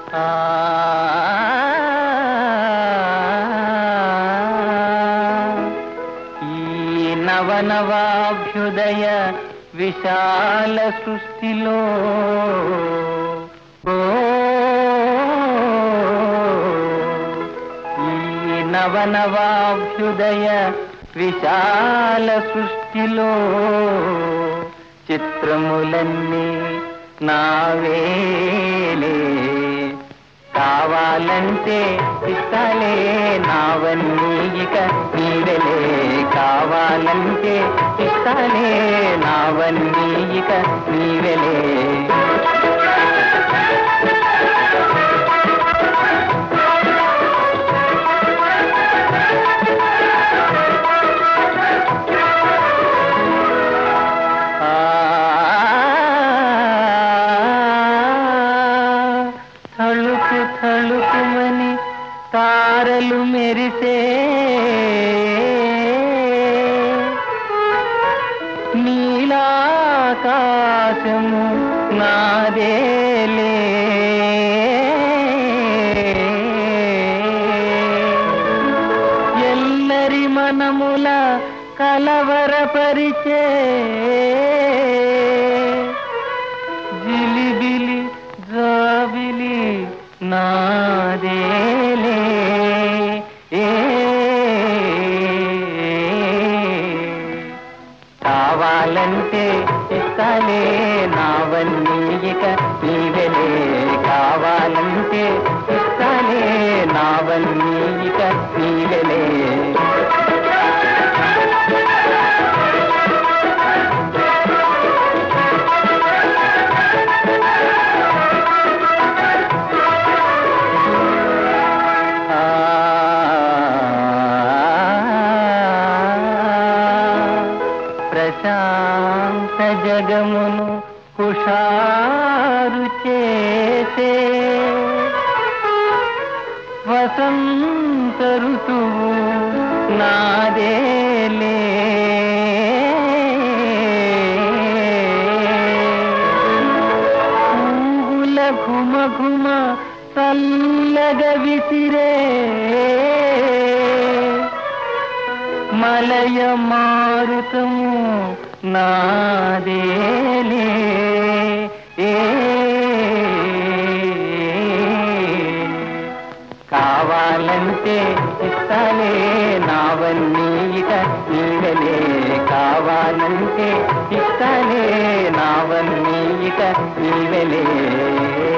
ఆ ఈ నవనవాభ్యుదయ విశాల సృష్టిలో ఓ ఈ నవనవాభ్యుదయ విశాల సృష్టిలో చిత్రములన్నీ నావేలే కావాలంటే ఇస్తాలే నావన్నీ ఇక నీడలే కావాలంటే ఇస్తాలే నావన్నీ ఇక నీవెలే ఆ తళుకు తళుకుమని తారలు మెరిసే నీలాకాశము నాదేలే ఎల్లరి మనముల కలవరపరిచే జిలిబిలి జాబిలి నాదేలే ఏ కావాలంటే ఇస్తాలే నావన్నీ ఇక నీవెలే కావాలంటే ఇస్తాలే నావన్నీ ఇక నీవెలే ఆ ప్రశాంత జగమును హుషారు చేసే వసంత ఋతువు నాదేలే పువ్వుల ఘుమ ఘుమ చల్లగ విసిరే మలయ మారుతము నాదేలే ఏ కావాలంటే ఇస్తాలే నావన్నీ ఇక నీడలే కావాలంటే ఇస్తాలే నావన్నీ ఇక నీవెలే